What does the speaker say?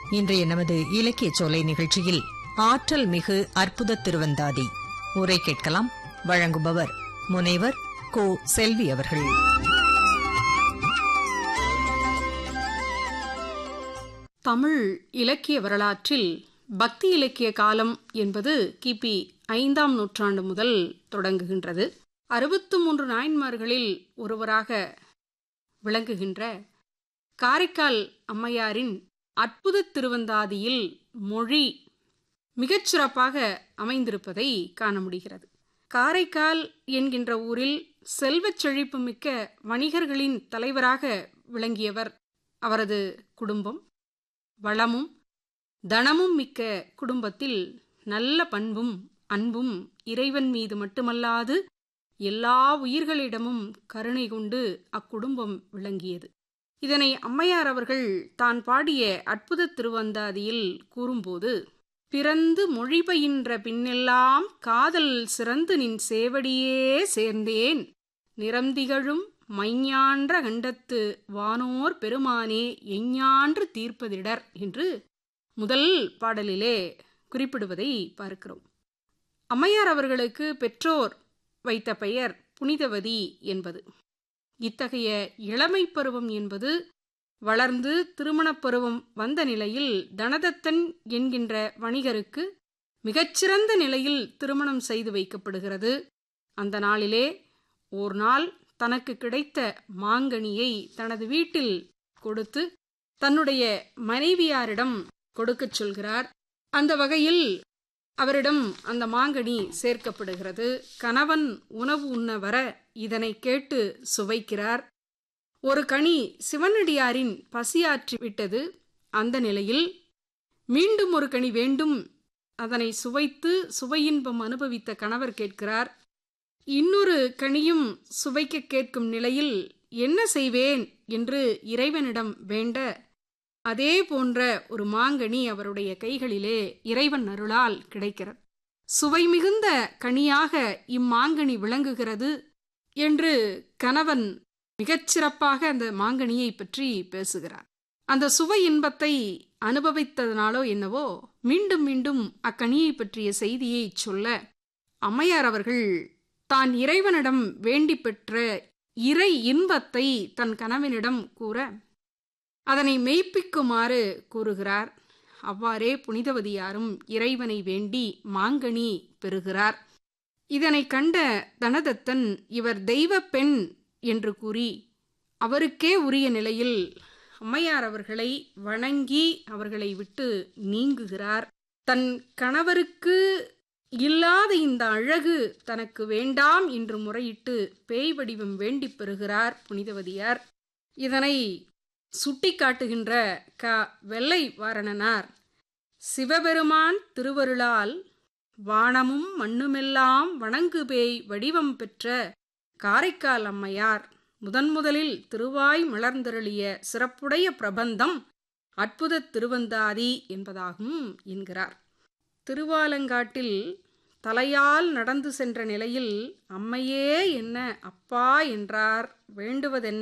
இன்றைய நமது இலக்கிய சோலை நிகழ்ச்சியில் ஆற்றல் மிகு அற்புத திருவந்தாதி உரை கேட்கலாம் வழங்குபவர் முனைவர் கோ செல்வி அவர்கள் தமிழ் இலக்கிய வரலாற்றில் பக்தி இலக்கிய காலம் என்பது கிபி ஐந்தாம் நூற்றாண்டு முதல் தொடங்குகின்றது அறுபத்து மூன்று நாயன்மார்களில் ஒருவராக விளங்குகின்ற காரைக்கால் அம்மையாரின் அற்புத திருவந்தாதியில் மொழி மிகச்சிறப்பாக அமைந்திருப்பதை காண முடிகிறது காரைக்கால் என்கின்ற ஊரில் செல்வச் செழிப்புமிக்க வணிகர்களின் தலைவராக விளங்கியவர் அவரது குடும்பம் வளமும் தனமும் மிக்க குடும்பத்தில் நல்ல பண்பும் அன்பும் இறைவன் மீது மட்டுமல்லாது எல்லா உயிர்களிடமும் கருணை கொண்டு அக்குடும்பம் விளங்கியது இதனை அம்மையார் அவர்கள் தான் பாடிய அற்புத திருவந்தாதியில் கூறும்போது பிறந்து மொழி பயின்ற பின்னெல்லாம் காதல் சிறந்து நின் சேவடியே சேர்ந்தேன் நிறந்திகழும் மைஞான்ற கண்டத்து வானோர் பெருமானே எஞ்ஞான்று தீர்ப்பதிடர் என்று முதல் பாடலிலே குறிப்பிடுவதை பார்க்கிறோம் அம்மையார் அவர்களுக்கு பெற்றோர் வைத்த பெயர் புனிதவதி என்பது இத்தகைய இளமை பருவம் என்பது வளர்ந்து திருமணப் பருவம் வந்த நிலையில் தனதத்தன் என்கின்ற வணிகருக்கு மிகச்சிறந்த நிலையில் திருமணம் செய்து வைக்கப்படுகிறது அந்த நாளிலே ஓர் நாள் தனக்கு கிடைத்த மாங்கனியை தனது வீட்டில் கொடுத்து தன்னுடைய மனைவியாரிடம் கொடுக்கச் சொல்கிறார் அந்த வகையில் அவரிடம் அந்த மாங்கனி சேர்க்கப்படுகிறது கணவன் உணவு உண்ண வர இதனை கேட்டு சுவைக்கிறார் ஒரு கனி சிவனடியாரின் பசியாற்றி விட்டது அந்த நிலையில் மீண்டும் ஒரு கனி வேண்டும் அதனை சுவைத்து சுவையின்பம் அனுபவித்த கணவர் கேட்கிறார் இன்னொரு கனியும் சுவைக்க கேட்கும் நிலையில் என்ன செய்வேன் என்று இறைவனிடம் வேண்ட அதே போன்ற ஒரு மாங்கனி அவருடைய கைகளிலே இறைவன் அருளால் கிடைக்கிறது சுவை மிகுந்த கனியாக இம்மாங்கனி விளங்குகிறது என்று கணவன் மிகச்சிறப்பாக அந்த மாங்கனியை பற்றி பேசுகிறார் அந்த சுவை இன்பத்தை அனுபவித்ததனாலோ என்னவோ மீண்டும் மீண்டும் அக்கனியை பற்றிய செய்தியை சொல்ல அம்மையார் அவர்கள் தான் இறைவனிடம் வேண்டி பெற்ற இறை இன்பத்தை தன் கணவனிடம் கூற அதனை மெய்ப்பிக்குமாறு கூறுகிறார் அவ்வாறே புனிதவதியாரும் இறைவனை வேண்டி மாங்கனி பெறுகிறார் இதனை கண்ட தனதத்தன் இவர் தெய்வ பெண் என்று கூறி அவருக்கே உரிய நிலையில் அம்மையார் அவர்களை வணங்கி அவர்களை விட்டு நீங்குகிறார் தன் கணவருக்கு இல்லாத இந்த அழகு தனக்கு வேண்டாம் என்று முறையிட்டு பேய் வடிவம் வேண்டி பெறுகிறார் புனிதவதியார் இதனை சுட்டிக்காட்டுகின்ற க வெள்ளை வாரணனார் சிவபெருமான் திருவருளால் வானமும் மண்ணுமெல்லாம் வணங்கு பேய் வடிவம் பெற்ற காரைக்கால் அம்மையார் முதன் முதலில் திருவாய் மலர்ந்தருளிய சிறப்புடைய பிரபந்தம் அற்புத திருவந்தாதி என்பதாகும் என்கிறார் திருவாலங்காட்டில் தலையால் நடந்து சென்ற நிலையில் அம்மையே என்ன அப்பா என்றார் வேண்டுவதென்ன